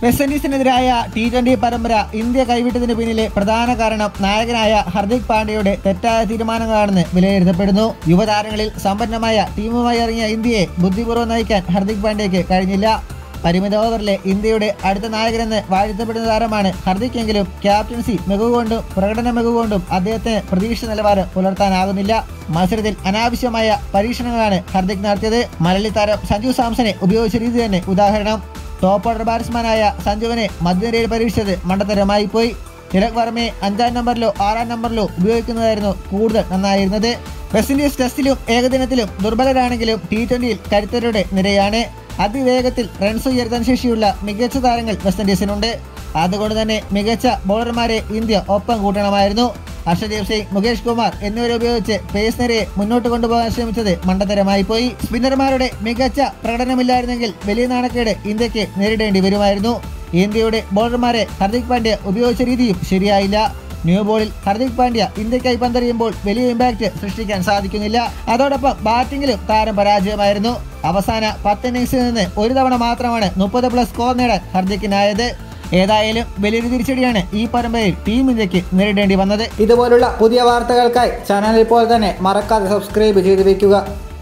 west ഇൻഡീസിനെതിരായ T twenty പരമ്പര India കൈവിട്ടതിന് പിന്നിലെ പ്രധാന കാരണം നായകനായ ഹർദിക് പാണ്ഡ്യയുടെ തെറ്റായ തീരുമാനങ്ങളാണെന്ന് വിലയിരുത്തപ്പെടുന്നു യുവതാരങ്ങളിൽ സമ്പന്നമായ ടീമുമായി ഇറങ്ങിയ ഇന്ത്യയെ ബുദ്ധിപൂർവ്വം നയിക്കാൻ ഹർദിക് പാണ്ഡ്യയ്ക്ക് കഴിഞ്ഞില്ല പരിമിത ഓവറിലെ ഇന്ത്യയുടെ അടുത്ത നായകനെന്ന് വാഴ്ത്തപ്പെടുന്ന താരമാണ് ഹർദിക് എങ്കിലും ക്യാപ്റ്റൻസി മികവുകൊണ്ടും പ്രകടന മികവുകൊണ്ടും അദ്ദേഹത്തിന് പ്രതീക്ഷ നിലവാരം പുലർത്താനാകുന്നില്ല മത്സരത്തിൽ അനാവശ്യമായ പരീക്ഷണങ്ങളാണ് ഹർദിക് നടത്തിയത് മലയാളി താരം സഞ്ജു സാംസനെ ഉപയോഗിച്ച രീതി തന്നെ ഉദാഹരണം ടോപ്പ് ഓർഡർ ബാറ്റ്സ്മാനായ സഞ്ജുവിനെ മധ്യനിരയിൽ പരീക്ഷിച്ചത് മണ്ടത്തരമായി പോയി തിലക് വർമ്മയെ അഞ്ചാം നമ്പറിലോ ആറാം നമ്പറിലോ ഉപയോഗിക്കുന്നതായിരുന്നു കൂടുതൽ നന്നായിരുന്നത് വെസ്റ്റ് ഇൻഡീസ് ടെസ്റ്റിലും ഏകദിനത്തിലും ദുർബലരാണെങ്കിലും ടി ട്വന്റിയിൽ കരുത്തരുടെ നിരയാണ് അതിവേഗത്തിൽ റൺസ് ഉയർത്താൻ ശേഷിയുള്ള മികച്ച താരങ്ങൾ വെസ്റ്റ് ഇൻഡീസിനുണ്ട് അതുകൊണ്ട് തന്നെ മികച്ച ബൗളർമാരെ ഇന്ത്യ ഒപ്പം കൂട്ടണമായിരുന്നു ഹർഷദീപ് സിംഗ് മുകേഷ് കുമാർ എന്നിവരെ ഉപയോഗിച്ച് പേസ് നിരയെ മുന്നോട്ട് കൊണ്ടുപോകാൻ ശ്രമിച്ചത് മണ്ടത്തരമായി പോയി സ്പിന്നർമാരുടെ മികച്ച പ്രകടനമില്ലായിരുന്നെങ്കിൽ വലിയ നാണക്കേട് ഇന്ത്യക്ക് നേരിടേണ്ടി വരുമായിരുന്നു ഇന്ത്യയുടെ ബോളർമാരെ ഹർദിക് പാണ്ഡ്യ ഉപയോഗിച്ച രീതിയും ശരിയായില്ല ന്യൂ ബോളിൽ ഹർദിക് പാണ്ഡ്യ ഇന്ത്യക്കായി പന്തെറിയുമ്പോൾ വലിയ ഇമ്പാക്റ്റ് സൃഷ്ടിക്കാൻ സാധിക്കുന്നില്ല അതോടൊപ്പം ബാറ്റിംഗിലും താരം പരാജയമായിരുന്നു അവസാന പത്ത് ഇന്നിംഗ്സിൽ നിന്ന് ഒരു തവണ മാത്രമാണ് മുപ്പത് പ്ലസ് സ്കോർ നേടാൻ ഹർദിക്കിനായത് ഏതായാലും വലിയൊരു തിരിച്ചടിയാണ് ഈ പരമ്പരയിൽ ടീം ഇന്ത്യക്ക് നേരിടേണ്ടി വന്നത് ഇതുപോലുള്ള പുതിയ വാർത്തകൾക്കായി ചാനൽ ഇപ്പോൾ തന്നെ മറക്കാതെ സബ്സ്ക്രൈബ് ചെയ്ത് വെക്കുക